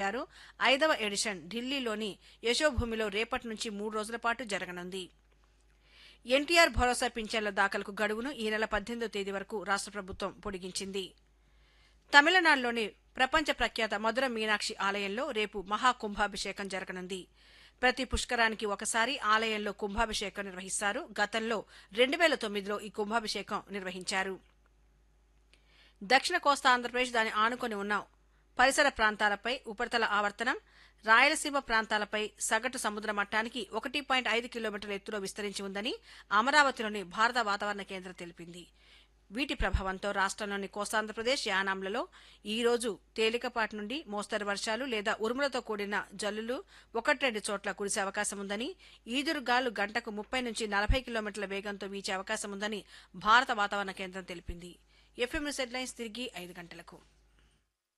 నిర్వహిస్తారు ఐదవ ఎడిషన్ ఢిల్లీలోని యశోభూమిలో రేపటి నుంచి మూడు రోజుల పాటు జరగనుంది ఎన్టీఆర్ భరోసా పింఛన్ల దాఖలకు గడువును ఈ నెల పద్దెనిమిదో తేదీ వరకు రాష్ట్ర ప్రభుత్వం పొడిగించింది తమిళనాడులోని ప్రపంచ ప్రఖ్యాత మధుర మీనాక్షి ఆలయంలో రేపు మహాకుంభాభిషేకం జరగనుంది ప్రతి పుష్కరానికి ఒకసారి ఆలయంలో కుంభాభిషేకం నిర్వహిస్తారు గతంలో రెండు వేల తొమ్మిదిలో ఈ కుంభాభిషేకం నిర్వహించారు దక్షిణ కోస్తా ఆంధ్రప్రదేశ్ దాని ఆనుకొని ఉన్న పరిసర ప్రాంతాలపై ఉపరితల ఆవర్తనం రాయలసీమ ప్రాంతాలపై సగటు సముద్ర మట్టానికి ఒకటి పాయింట్ ఐదు కిలోమీటర్ల ఎత్తులో విస్తరించి ఉందని అమరావతిలోని భారత వాతావరణ కేంద్రం తెలిపింది వీటి ప్రభావంతో రాష్ట్రంలోని కోస్తాంధ్రప్రదేశ్ యానాంలలో ఈ రోజు తేలికపాటి నుండి మోస్తరు వర్షాలు లేదా ఉరుములతో కూడిన జల్లులు ఒకటి రెండు చోట్ల కురిసే అవకాశం ఉందని ఈదురుగాలు గంటకు ముప్పై నుంచి నలభై కిలోమీటర్ల వేగంతో వీచే అవకాశం ఉందని భారత వాతావరణ కేంద్రం తెలిపింది ఎఫ్ఎం సెడ్ లైన్స్ తిరిగి ఐదు గంటలకు